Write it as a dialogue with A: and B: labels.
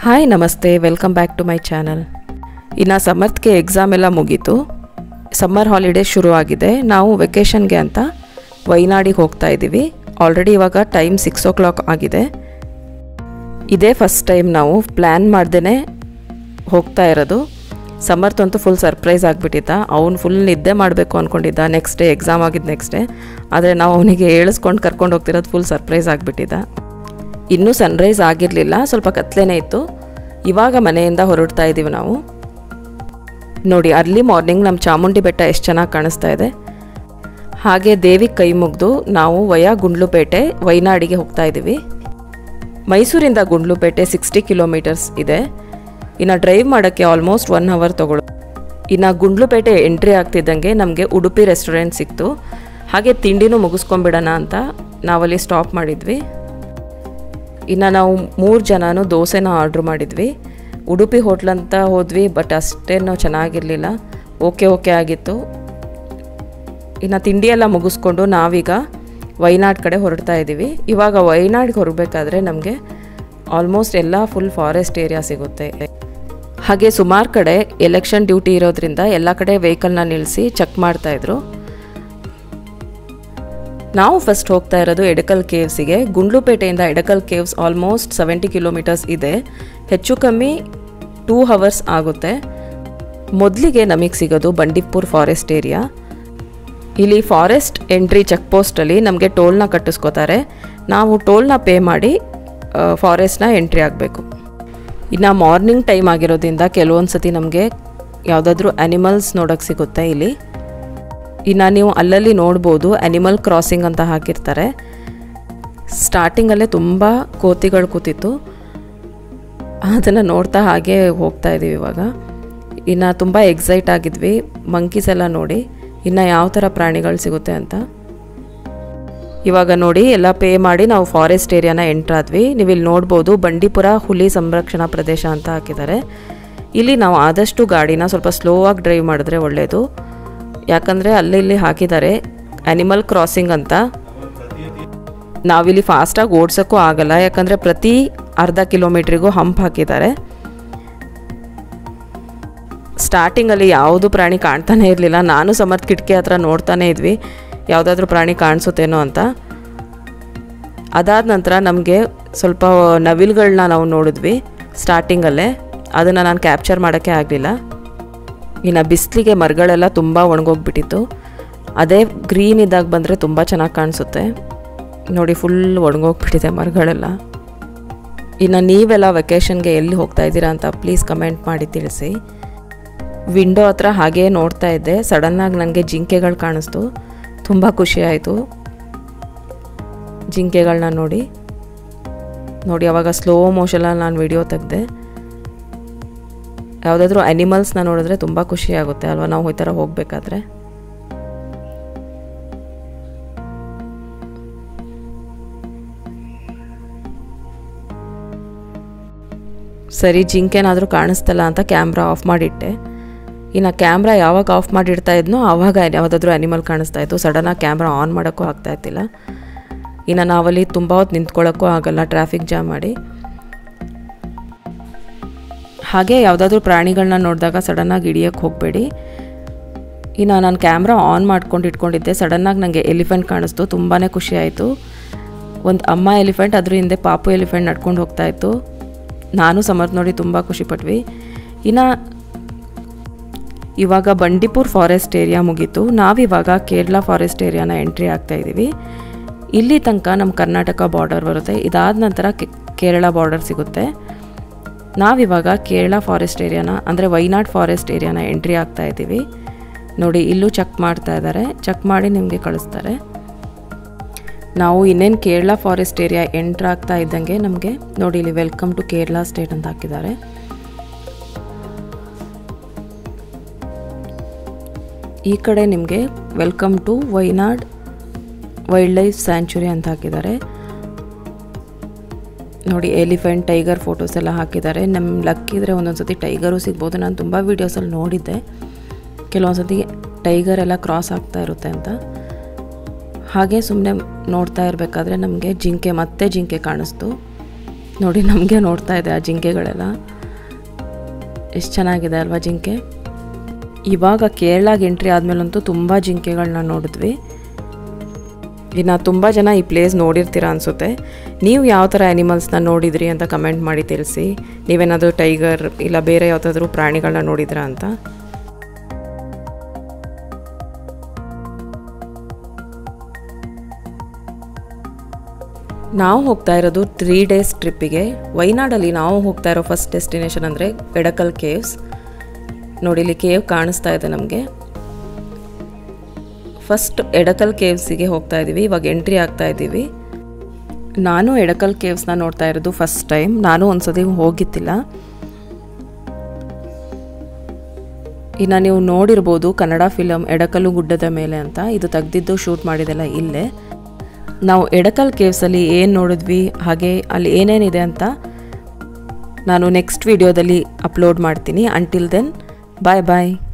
A: hi ನಮಸ್ತೆ welcome back to my channel ಇನ್ನು ಸಮರ್ಥ್ಗೆ ಎಕ್ಸಾಮ್ ಎಲ್ಲ ಮುಗೀತು ಸಮ್ಮರ್ ಹಾಲಿಡೇ ಶುರು ಆಗಿದೆ ನಾವು ವೆಕೇಷನ್ಗೆ ಅಂತ ವೈನಾಡಿಗೆ ಹೋಗ್ತಾ ಇದ್ದೀವಿ ಆಲ್ರೆಡಿ ಇವಾಗ ಟೈಮ್ ಸಿಕ್ಸ್ ಓ ಕ್ಲಾಕ್ ಆಗಿದೆ ಇದೇ ಫಸ್ಟ್ ಟೈಮ್ ನಾವು ಪ್ಲ್ಯಾನ್ ಮಾಡ್ದೇ ಹೋಗ್ತಾ ಇರೋದು ಸಮರ್ಥ್ ಅಂತೂ ಫುಲ್ ಸರ್ಪ್ರೈಸ್ ಆಗಿಬಿಟ್ಟಿದ್ದ ಅವ್ನು ಫುಲ್ ನಿದ್ದೆ ಮಾಡಬೇಕು ಅಂದ್ಕೊಂಡಿದ್ದ ನೆಕ್ಸ್ಟ್ ಡೇ ಎಕ್ಸಾಮ್ ಆಗಿದ್ದು ನೆಕ್ಸ್ಟ್ ಡೇ ಆದರೆ ನಾವು ಅವನಿಗೆ ಏಳಿಸ್ಕೊಂಡು ಕರ್ಕೊಂಡು ಹೋಗ್ತಿರೋದು ಫುಲ್ ಸರ್ಪ್ರೈಸ್ ಆಗಿಬಿಟ್ಟಿದ್ದ ಇನ್ನೂ ಸನ್ರೈಸ್ ಆಗಿರಲಿಲ್ಲ ಸ್ವಲ್ಪ ಕತ್ಲೇನೇ ಇತ್ತು ಇವಾಗ ಮನೆಯಿಂದ ಹೊರಡ್ತಾ ಇದ್ದೀವಿ ನಾವು ನೋಡಿ ಅರ್ಲಿ ಮಾರ್ನಿಂಗ್ ನಮ್ಮ ಚಾಮುಂಡಿ ಬೆಟ್ಟ ಎಷ್ಟು ಚೆನ್ನಾಗಿ ಕಾಣಿಸ್ತಾ ಇದೆ ಹಾಗೆ ದೇವಿಗೆ ಕೈ ಮುಗಿದು ನಾವು ವಯಾ ಗುಂಡ್ಲುಪೇಟೆ ವೈನಾಡಿಗೆ ಹೋಗ್ತಾ ಇದ್ದೀವಿ ಮೈಸೂರಿಂದ ಗುಂಡ್ಲುಪೇಟೆ ಸಿಕ್ಸ್ಟಿ ಕಿಲೋಮೀಟರ್ಸ್ ಇದೆ ಇನ್ನು ಡ್ರೈವ್ ಮಾಡೋಕ್ಕೆ ಆಲ್ಮೋಸ್ಟ್ ಒನ್ ಅವರ್ ತಗೊಳ್ಳೋ ಇನ್ನು ಗುಂಡ್ಲುಪೇಟೆ ಎಂಟ್ರಿ ಆಗ್ತಿದ್ದಂಗೆ ನಮಗೆ ಉಡುಪಿ ರೆಸ್ಟೋರೆಂಟ್ ಸಿಕ್ತು ಹಾಗೆ ತಿಂಡಿನೂ ಮುಗಿಸ್ಕೊಂಬಿಡೋಣ ಅಂತ ನಾವಲ್ಲಿ ಸ್ಟಾಪ್ ಮಾಡಿದ್ವಿ ಇನ್ನು ನಾವು ಮೂರು ಜನನೂ ದೋಸೆನ ಆರ್ಡ್ರ್ ಮಾಡಿದ್ವಿ ಉಡುಪಿ ಹೋಟ್ಲ್ ಅಂತ ಹೋದ್ವಿ ಬಟ್ ಅಷ್ಟೇನು ಚೆನ್ನಾಗಿರಲಿಲ್ಲ ಓಕೆ ಓಕೆ ಆಗಿತ್ತು ಇನ್ನು ತಿಂಡಿ ಎಲ್ಲ ಮುಗಿಸ್ಕೊಂಡು ನಾವೀಗ ವೈನಾಡ್ ಕಡೆ ಹೊರಡ್ತಾ ಇದ್ದೀವಿ ಇವಾಗ ವೈನಾಡ್ಗೆ ಹೊರಬೇಕಾದ್ರೆ ನಮಗೆ ಆಲ್ಮೋಸ್ಟ್ ಎಲ್ಲ ಫುಲ್ ಫಾರೆಸ್ಟ್ ಏರಿಯಾ ಸಿಗುತ್ತೆ ಹಾಗೆ ಸುಮಾರು ಕಡೆ ಎಲೆಕ್ಷನ್ ಡ್ಯೂಟಿ ಇರೋದ್ರಿಂದ ಎಲ್ಲ ಕಡೆ ವೆಹಿಕಲ್ನ ನಿಲ್ಲಿಸಿ ಚೆಕ್ ಮಾಡ್ತಾಯಿದ್ರು ನಾವು ಫಸ್ಟ್ ಹೋಗ್ತಾ ಇರೋದು ಎಡಕಲ್ ಕೇವ್ಸಿಗೆ ಗುಂಡ್ಲುಪೇಟೆಯಿಂದ Edakkal caves almost seventy kilometres ಇದೆ ಹೆಚ್ಚು ಕಮ್ಮಿ ಟೂ ಹವರ್ಸ್ ಆಗುತ್ತೆ ಮೊದಲಿಗೆ ನಮಗೆ ಸಿಗೋದು ಬಂಡೀಪುರ್ ಫಾರೆಸ್ಟ್ ಏರಿಯಾ ಇಲ್ಲಿ ಫಾರೆಸ್ಟ್ ಎಂಟ್ರಿ ಚೆಕ್ ಪೋಸ್ಟಲ್ಲಿ ನಮಗೆ ಟೋಲ್ನ ಕಟ್ಟಿಸ್ಕೋತಾರೆ ನಾವು ಟೋಲ್ನ ಪೇ ಮಾಡಿ ಫಾರೆಸ್ಟ್ನ ಎಂಟ್ರಿ ಆಗಬೇಕು ಇನ್ನು ಮಾರ್ನಿಂಗ್ ಟೈಮ್ ಆಗಿರೋದ್ರಿಂದ ಕೆಲವೊಂದು ಸತಿ ನಮಗೆ ಯಾವುದಾದ್ರೂ ಆ್ಯನಿಮಲ್ಸ್ ನೋಡೋಕ್ಕೆ ಸಿಗುತ್ತೆ ಇಲ್ಲಿ ಇನ್ನು ನೀವು ಅಲ್ಲಲ್ಲಿ ನೋಡ್ಬೋದು ಆ್ಯನಿಮಲ್ ಕ್ರಾಸಿಂಗ್ ಅಂತ ಹಾಕಿರ್ತಾರೆ ಸ್ಟಾರ್ಟಿಂಗಲ್ಲೇ ತುಂಬ ಕೋತಿಗಳು ಕೂತಿತ್ತು ಅದನ್ನು ನೋಡ್ತಾ ಹಾಗೆ ಹೋಗ್ತಾ ಇದ್ದೀವಿ ಇವಾಗ ಇನ್ನು ತುಂಬ ಎಕ್ಸೈಟ್ ಆಗಿದ್ವಿ ಮಂಕೀಸ್ ಎಲ್ಲ ನೋಡಿ ಇನ್ನು ಯಾವ ಥರ ಪ್ರಾಣಿಗಳು ಸಿಗುತ್ತೆ ಅಂತ ಇವಾಗ ನೋಡಿ ಎಲ್ಲ ಪೇ ಮಾಡಿ ನಾವು ಫಾರೆಸ್ಟ್ ಏರಿಯಾನ ಎಂಟ್ರಾದ್ವಿ ನೀವು ಇಲ್ಲಿ ನೋಡ್ಬೋದು ಬಂಡೀಪುರ ಹುಲಿ ಸಂರಕ್ಷಣಾ ಪ್ರದೇಶ ಅಂತ ಹಾಕಿದ್ದಾರೆ ಇಲ್ಲಿ ನಾವು ಆದಷ್ಟು ಗಾಡಿನ ಸ್ವಲ್ಪ ಸ್ಲೋ ಆಗಿ ಡ್ರೈವ್ ಮಾಡಿದ್ರೆ ಒಳ್ಳೆಯದು ಯಾಕಂದರೆ ಅಲ್ಲಿ ಇಲ್ಲಿ ಹಾಕಿದ್ದಾರೆ ಆ್ಯನಿಮಲ್ ಕ್ರಾಸಿಂಗ್ ಅಂತ ನಾವಿಲ್ಲಿ ಫಾಸ್ಟಾಗಿ ಓಡ್ಸೋಕ್ಕೂ ಆಗಲ್ಲ ಯಾಕಂದರೆ ಪ್ರತಿ ಅರ್ಧ ಕಿಲೋಮೀಟ್ರಿಗೂ ಹಂಪ್ ಹಾಕಿದ್ದಾರೆ ಸ್ಟಾರ್ಟಿಂಗಲ್ಲಿ ಯಾವುದು ಪ್ರಾಣಿ ಕಾಣ್ತಾನೆ ಇರಲಿಲ್ಲ ನಾನು ಸಮರ್ಥ್ ಕಿಟಕಿ ಹತ್ರ ನೋಡ್ತಾನೆ ಇದ್ವಿ ಯಾವುದಾದ್ರೂ ಪ್ರಾಣಿ ಕಾಣಿಸುತ್ತೇನೋ ಅಂತ ಅದಾದ ನಂತರ ನಮಗೆ ಸ್ವಲ್ಪ ನವಿಲುಗಳನ್ನ ನಾವು ನೋಡಿದ್ವಿ ಸ್ಟಾರ್ಟಿಂಗಲ್ಲೇ ಅದನ್ನು ನಾನು ಕ್ಯಾಪ್ಚರ್ ಮಾಡೋಕ್ಕೆ ಆಗಲಿಲ್ಲ ಇನ್ನು ಬಿಸಿಲಿಗೆ ಮರಗಳೆಲ್ಲ ತುಂಬ ಒಣಗೋಗ್ಬಿಟ್ಟಿತ್ತು ಅದೇ ಗ್ರೀನ್ ಇದ್ದಾಗ ಬಂದರೆ ತುಂಬ ಚೆನ್ನಾಗಿ ಕಾಣಿಸುತ್ತೆ ನೋಡಿ ಫುಲ್ ಒಣಗೋಗ್ಬಿಟ್ಟಿದೆ ಮರಗಳೆಲ್ಲ ಇನ್ನು ನೀವೆಲ್ಲ ವೆಕೇಷನ್ಗೆ ಎಲ್ಲಿ ಹೋಗ್ತಾ ಇದ್ದೀರಾ ಅಂತ ಪ್ಲೀಸ್ ಕಮೆಂಟ್ ಮಾಡಿ ತಿಳಿಸಿ ವಿಂಡೋ ಹತ್ರ ಹಾಗೇ ನೋಡ್ತಾ ಇದ್ದೆ ಸಡನ್ನಾಗಿ ನನಗೆ ಜಿಂಕೆಗಳು ಕಾಣಿಸ್ತು ತುಂಬ ಖುಷಿ ಆಯಿತು ಜಿಂಕೆಗಳನ್ನ ನೋಡಿ ನೋಡಿ ಅವಾಗ ಸ್ಲೋ ಮೋಷನಲ್ಲಿ ನಾನು ವಿಡಿಯೋ ತೆಗೆದೆ ಯಾವುದಾದ್ರೂ ಅನಿಮಲ್ಸ್ನ ನೋಡಿದ್ರೆ ತುಂಬ ಖುಷಿ ಆಗುತ್ತೆ ಅಲ್ವಾ ನಾವು ಈ ಥರ ಹೋಗಬೇಕಾದ್ರೆ ಸರಿ ಜಿಂಕೆನಾದರೂ ಕಾಣಿಸ್ತಲ್ಲ ಅಂತ ಕ್ಯಾಮ್ರಾ ಆಫ್ ಮಾಡಿಟ್ಟೆ ಇನ್ನು ಕ್ಯಾಮ್ರಾ ಯಾವಾಗ ಆಫ್ ಮಾಡಿಡ್ತಾ ಇದ್ನೋ ಆವಾಗ ಯಾವುದಾದ್ರೂ ಅನಿಮಲ್ ಕಾಣಿಸ್ತಾ ಇತ್ತು ಸಡನ್ನಾಗಿ ಕ್ಯಾಮ್ರಾ ಆನ್ ಮಾಡೋಕ್ಕೂ ಆಗ್ತಾ ಇತ್ತಿಲ್ಲ ಇನ್ನು ನಾವಲ್ಲಿ ತುಂಬ ಹೊತ್ತು ನಿಂತ್ಕೊಳ್ಳೋಕ್ಕೂ ಆಗಲ್ಲ ಟ್ರಾಫಿಕ್ ಜಾಮ್ ಮಾಡಿ ಹಾಗೆ ಯಾವುದಾದ್ರೂ ಪ್ರಾಣಿಗಳನ್ನ ನೋಡಿದಾಗ ಸಡನ್ನಾಗಿ ಹಿಡಿಯೋಕ್ಕೆ ಹೋಗಬೇಡಿ ಇನ್ನು ನಾನು ಕ್ಯಾಮ್ರಾ ಆನ್ ಮಾಡ್ಕೊಂಡು ಇಟ್ಕೊಂಡಿದ್ದೆ ಸಡನ್ನಾಗಿ ನನಗೆ ಎಲಿಫೆಂಟ್ ಕಾಣಿಸ್ತು ತುಂಬಾ ಖುಷಿ ಆಯಿತು ಒಂದು ಅಮ್ಮ ಎಲಿಫೆಂಟ್ ಅದ್ರ ಹಿಂದೆ ಪಾಪು ಎಲಿಫೆಂಟ್ ನಡ್ಕೊಂಡು ಹೋಗ್ತಾ ಇತ್ತು ನಾನು ಸಮರ್ಥ್ ನೋಡಿ ತುಂಬ ಖುಷಿಪಟ್ವಿ ಇನ್ನು ಇವಾಗ ಬಂಡೀಪುರ್ ಫಾರೆಸ್ಟ್ ಏರಿಯಾ ಮುಗೀತು ನಾವಿವಾಗ ಕೇರಳ ಫಾರೆಸ್ಟ್ ಏರಿಯಾನ ಎಂಟ್ರಿ ಆಗ್ತಾ ಇದ್ದೀವಿ ಇಲ್ಲಿ ತನಕ ನಮ್ಮ ಕರ್ನಾಟಕ ಬಾರ್ಡರ್ ಬರುತ್ತೆ ಇದಾದ ನಂತರ ಕೇರಳ ಬಾರ್ಡರ್ ಸಿಗುತ್ತೆ ನಾವಿವಾಗ ಕೇರಳ ಫಾರೆಸ್ಟ್ ಏರಿಯಾನ ಅಂದರೆ ವೈನಾಡ್ ಫಾರೆಸ್ಟ್ ಏರಿಯಾನ ಎಂಟ್ರಿ ಆಗ್ತಾ ಇದ್ದೀವಿ ನೋಡಿ ಇಲ್ಲೂ ಚೆಕ್ ಮಾಡ್ತಾ ಇದ್ದಾರೆ ಚೆಕ್ ಮಾಡಿ ನಿಮಗೆ ಕಳಿಸ್ತಾರೆ ನಾವು ಇನ್ನೇನು ಕೇರಳ ಫಾರೆಸ್ಟ್ ಏರಿಯಾ ಎಂಟ್ರ್ ಆಗ್ತಾ ಇದ್ದಂಗೆ ನಮಗೆ ನೋಡಿ ಇಲ್ಲಿ ವೆಲ್ಕಮ್ ಟು ಕೇರಳ ಸ್ಟೇಟ್ ಅಂತ ಹಾಕಿದ್ದಾರೆ ಈ ಕಡೆ ನಿಮಗೆ welcome to Wayanad wildlife sanctuary ಅಂತ ಹಾಕಿದ್ದಾರೆ ನೋಡಿ ಎಲಿಫೆಂಟ್ ಟೈಗರ್ ಫೋಟೋಸ್ ಎಲ್ಲ ಹಾಕಿದ್ದಾರೆ ನಮ್ಮ ಲಕ್ಕಿದ್ರೆ ಒಂದೊಂದು ಸತಿ ಟೈಗರು ಸಿಗ್ಬೋದು ನಾನು ತುಂಬ ವೀಡಿಯೋಸಲ್ಲಿ ನೋಡಿದ್ದೆ ಕೆಲವೊಂದು ಸತಿ ಟೈಗರ್ ಎಲ್ಲ ಕ್ರಾಸ್ ಆಗ್ತಾ ಇರುತ್ತೆ ಅಂತ ಹಾಗೆ ಸುಮ್ಮನೆ ನೋಡ್ತಾ ಇರಬೇಕಾದ್ರೆ ನಮಗೆ ಜಿಂಕೆ ಮತ್ತೆ ಜಿಂಕೆ ಕಾಣಿಸ್ತು ನೋಡಿ ನಮಗೆ ನೋಡ್ತಾ ಇದೆ ಆ ಜಿಂಕೆಗಳೆಲ್ಲ ಎಷ್ಟು ಚೆನ್ನಾಗಿದೆ ಅಲ್ವಾ ಜಿಂಕೆ ಇವಾಗ ಕೇರಳಗೆ ಎಂಟ್ರಿ ಆದಮೇಲಂತೂ ತುಂಬ ಜಿಂಕೆಗಳನ್ನ ನೋಡಿದ್ವಿ ಇನ್ನು ತುಂಬ ಜನ ಈ ಪ್ಲೇಸ್ ನೋಡಿರ್ತೀರ ಅನಿಸುತ್ತೆ ನೀವು ಯಾವ ಥರ ಆ್ಯನಿಮಲ್ಸ್ನ ನೋಡಿದ್ರಿ ಅಂತ ಕಮೆಂಟ್ ಮಾಡಿ ತಿಳಿಸಿ ನೀವೇನಾದರೂ ಟೈಗರ್ ಇಲ್ಲ ಬೇರೆ ಯಾವುದಾದ್ರೂ ಪ್ರಾಣಿಗಳನ್ನ ನೋಡಿದ್ರಾ ಅಂತ ನಾವು ಹೋಗ್ತಾ ಇರೋದು ತ್ರೀ ಡೇಸ್ ಟ್ರಿಪ್ಪಿಗೆ ವೈನಾಡಲ್ಲಿ ನಾವು ಹೋಗ್ತಾ ಇರೋ ಫಸ್ಟ್ ಡೆಸ್ಟಿನೇಷನ್ ಅಂದರೆ ಎಡಕಲ್ ಕೇವ್ಸ್ ನೋಡಿ ಇಲ್ಲಿ ಕೇವ್ ಕಾಣಿಸ್ತಾ ಇದೆ ನಮಗೆ ಫಸ್ಟ್ ಎಡಕಲ್ ಕೇವ್ಸಿಗೆ ಹೋಗ್ತಾ ಇದ್ದೀವಿ ಇವಾಗ ಎಂಟ್ರಿ ಆಗ್ತಾ ಇದ್ದೀವಿ ನಾನು ಎಡಕಲ್ ಕೇವ್ಸ್ನ ನೋಡ್ತಾ ಇರೋದು ಫಸ್ಟ್ ಟೈಮ್ ನಾನು ಒಂದ್ಸತಿ ಹೋಗಿದ್ದಿಲ್ಲ ಇನ್ನು ನೀವು ನೋಡಿರ್ಬೋದು ಕನ್ನಡ ಫಿಲಮ್ ಎಡಕಲ್ಲು ಗುಡ್ಡದ ಮೇಲೆ ಅಂತ ಇದು ತೆಗ್ದಿದ್ದು ಶೂಟ್ ಮಾಡಿದೆಲ್ಲ ಇಲ್ಲೇ ನಾವು ಎಡಕಲ್ ಕೇವ್ಸಲ್ಲಿ ಏನು ನೋಡಿದ್ವಿ ಹಾಗೆ ಅಲ್ಲಿ ಏನೇನಿದೆ ಅಂತ ನಾನು ನೆಕ್ಸ್ಟ್ ವಿಡಿಯೋದಲ್ಲಿ ಅಪ್ಲೋಡ್ ಮಾಡ್ತೀನಿ ಅಂಟಿಲ್ ದೆನ್ ಬಾಯ್ ಬಾಯ್